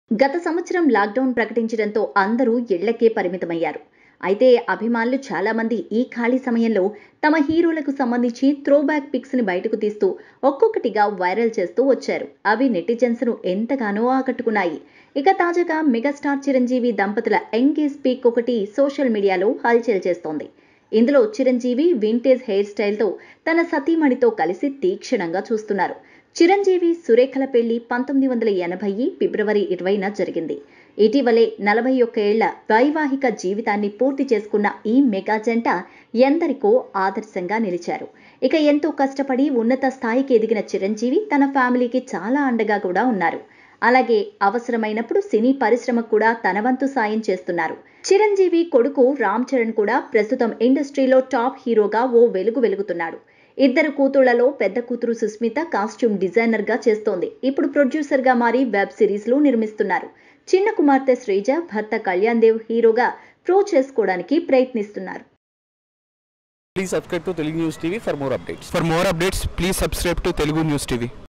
గత సంవత్సరం లాక్డౌన్ ప్రకటించడంతో అందరూ ఇళ్లకే పరిమితమయ్యారు అయితే అభిమానులు చాలా మంది ఈ ఖాళీ సమయంలో తమ హీరోలకు సంబంధించి త్రో బ్యాక్ పిక్స్ ని బయటకు తీస్తూ ఒక్కొక్కటిగా వైరల్ చేస్తూ వచ్చారు అవి నెటిజన్స్ ను ఎంతగానో ఆకట్టుకున్నాయి ఇక తాజాగా మెగాస్టార్ చిరంజీవి దంపతుల ఎంగేజ్ పిక్ ఒకటి సోషల్ మీడియాలో హల్చల్ చేస్తోంది ఇందులో చిరంజీవి వింటేజ్ హెయిర్ స్టైల్తో తన సతీమణితో కలిసి తీక్షణంగా చూస్తున్నారు చిరంజీవి సురేఖల పెళ్లి పంతొమ్మిది వందల ఎనభై ఫిబ్రవరి ఇరవైన జరిగింది ఇటీవలే నలభై ఒక్క ఏళ్ల వైవాహిక జీవితాన్ని పూర్తి చేసుకున్న ఈ మెగా జంట ఎందరికో ఆదర్శంగా నిలిచారు ఇక ఎంతో కష్టపడి ఉన్నత స్థాయికి ఎదిగిన చిరంజీవి తన ఫ్యామిలీకి చాలా అండగా కూడా ఉన్నారు అలాగే అవసరమైనప్పుడు సినీ పరిశ్రమకు కూడా తన వంతు సాయం చేస్తున్నారు చిరంజీవి కొడుకు రామ్ చరణ్ కూడా ప్రస్తుతం ఇండస్ట్రీలో టాప్ హీరోగా ఓ వెలుగు వెలుగుతున్నాడు ఇద్దరు కూతుళ్లలో పెద్ద కూతురు సుస్మిత కాస్ట్యూమ్ డిజైనర్ గా చేస్తోంది ఇప్పుడు ప్రొడ్యూసర్ గా మారి వెబ్ సిరీస్ లు నిర్మిస్తున్నారు చిన్న కుమార్తె శ్రీజ భర్త కళ్యాణ్ దేవ్ హీరోగా ప్రో చేసుకోవడానికి ప్రయత్నిస్తున్నారు Please subscribe to Telugu News TV for more updates. For more updates, please subscribe to Telugu News TV.